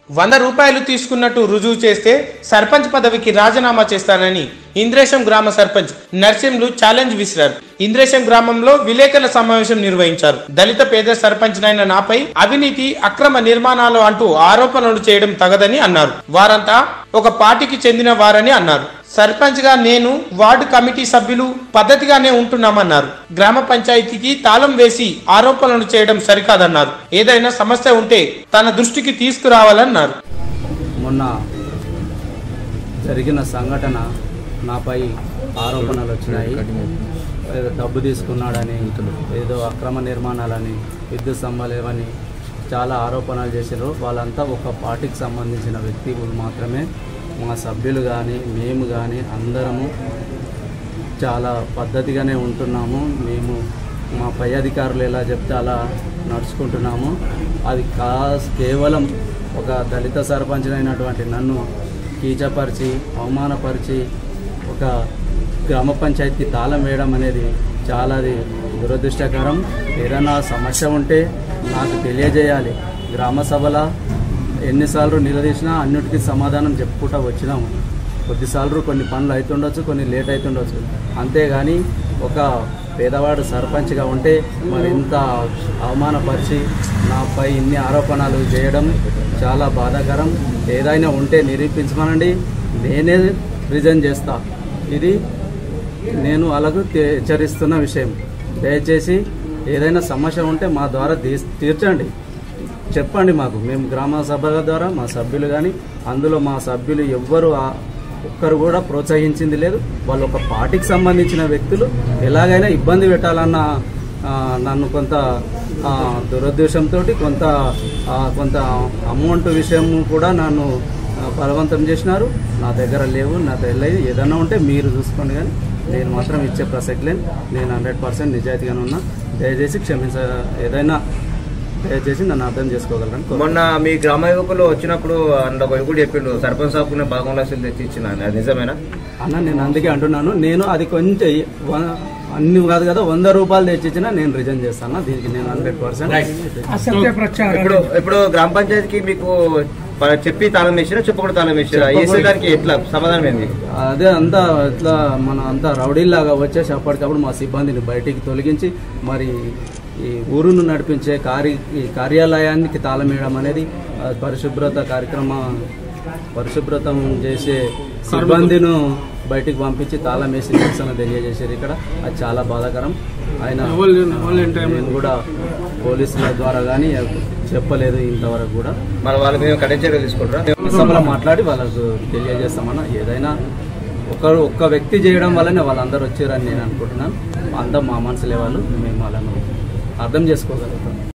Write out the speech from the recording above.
వంద రూపాయలు తీసుకున్నట్టు రుజువు చేస్తే సర్పంచ్ పదవికి రాజీనామా చేస్తానని ఇంద్రేశం గ్రామ సర్పంచ్ నర్సింలు ఛాలెంజ్ విసిరారు ఇంద్రేశం గ్రామంలో విలేకరుల సమావేశం నిర్వహించారు దళిత పేద సర్పంచ్ నైన నాపై అవినీతి అక్రమ నిర్మాణాలు అంటూ ఆరోపణలు చేయడం తగదని అన్నారు వారంతా ఒక పార్టీకి చెందిన వారని అన్నారు సర్పంచ్ గా నేను వార్డు కమిటీ సభ్యులు పద్ధతిగానే ఉంటున్నామన్నారు గ్రామ పంచాయతీకి తాళం వేసి ఆరోపణలు చేయడం సరికాదన్నారు ఏదైనా సమస్య ఉంటే తన దృష్టికి తీసుకురావాలన్నారు మొన్న జరిగిన సంఘటన నాపై ఆరోపణలు వచ్చినాయి ఏదో డబ్బు తీసుకున్నాడని ఏదో అక్రమ నిర్మాణాలని విద్యుత్ స్తంభాలేవని చాలా ఆరోపణలు చేశారు వాళ్ళంతా ఒక పార్టీకి సంబంధించిన వ్యక్తులు మాత్రమే మా సభ్యులు కానీ మేము కానీ అందరము చాలా పద్ధతిగానే ఉంటున్నాము మేము మా పై అధికారులు ఎలా చెప్తే అలా నడుచుకుంటున్నాము అది కా కేవలం ఒక దళిత సర్పంచ్ అయినటువంటి నన్ను కీచపరిచి అవమానపరిచి ఒక గ్రామ పంచాయతీ తాళం వేయడం అనేది చాలా అది దురదృష్టకరం ఏదైనా సమస్య ఉంటే నాకు తెలియజేయాలి గ్రామ సభల ఎన్నిసార్లు నిలదీసినా అన్నిటికీ సమాధానం చెప్పుకుంటూ వచ్చినాము కొద్దిసార్లు కొన్ని పనులు అవుతుండొచ్చు కొన్ని లేట్ అవుతుండొచ్చు అంతేగాని ఒక పేదవాడు సర్పంచ్గా ఉంటే మరి ఇంత అవమానపరిచి నాపై ఇన్ని ఆరోపణలు చేయడం చాలా బాధాకరం ఏదైనా ఉంటే నిరూపించమనండి నేనే రిజైన్ చేస్తా ఇది నేను అలాగూ తె- హెచ్చరిస్తున్న విషయం దయచేసి ఏదైనా సమస్య ఉంటే మా ద్వారా తీ- తీర్చండి చెప్పండి మాకు మేము గ్రామ సభల ద్వారా మా సభ్యులు కానీ అందులో మా సభ్యులు ఎవ్వరు ఆ- ఒక్కరు కూడా ప్రోత్సహించింది లేదు వాళ్ళు ఒక పార్టీకి సంబంధించిన వ్యక్తులు ఎలాగైనా ఇబ్బంది పెట్టాలన్న ఆ, నన్ను కొంత ఆ, దురదృష్టంతో కొంత ఆ, కొంత అమౌంట్ విషయం కూడా నన్ను ఆ, బలవంతం చేసినారు నా దగ్గర లేవు నా దగ్గర లేదు ఏదైనా ఉంటే మీరు చూసుకోండి కానీ నేను మాత్రం ఇచ్చే ప్రసక్తి లేని నేను హండ్రెడ్ పర్సెంట్ నిజాయితీగానే ఉన్నా దయచేసి క్షమించ ఏదైనా దయచేసి నన్ను అర్థం చేసుకోగలరని కోరుతున్నాను. మొన్న మీ గ్రామ యువకులు వచ్చినప్పుడు అందులో ఒక యువకుడు చెప్పిండు సర్పంచ్ సాబుకునే పదకొండు లక్షలు తెచ్చి ఇచ్చిన అని. అది నిజమేనా అన్న నేను అందుకే అంటున్నాను నేను అది కొంచెం వ- అన్ని కాదు కదా వంద రూపాయలు తెచ్చిచ్చినా నేను రిజైన్ చేస్తాను దీనికి నేను హండ్రెడ్ పర్సెంట్ ఇప్పుడు ఇప్పుడు గ్రామ పంచాయతీకి మీకు ప- చెప్పి తాళం వేసినా చెప్పకుండా తాళం వేసినా వేసే దానికి ఎట్లా సమాధానం ఏంది అదే అంతా ఇట్లా మన అంతా రౌడీలాగా వచ్చేసి అప్పటికప్పుడు మా సిబ్బందిని బయటికి తొలగించి మరి ఈ ఊరును నడిపించే కార్య ఈ కార్యాలయానికి తాళం వేయడం అనేది ఆ, పరిశుభ్రత కార్యక్రమ పరిశుభ్రతం చేసే సిబ్బందిను బయటికి పంపించి తాళం వేసి నిరసన తెలియజేశారు ఇక్కడ అది చాలా బాధాకరం ఆయన నేను కూడా పోలీసుల ద్వారా కానీ చెప్పలేదు ఇంతవరకు కూడా మన వాళ్ళ మీద కఠిన చర్యలు తీసుకుంటారా సభలో మాట్లాడి వాళ్ళకు తెలియజేస్తామన్నా ఏదైనా ఒకరు ఒక్క వ్యక్తి చేయడం వల్లనే వాళ్ళందరూ వచ్చారని నేను అనుకుంటున్నాను అంతా మా మనసులే వాళ్ళు మేము వాళ్ళను అర్థం చేసుకోగలుగుతాం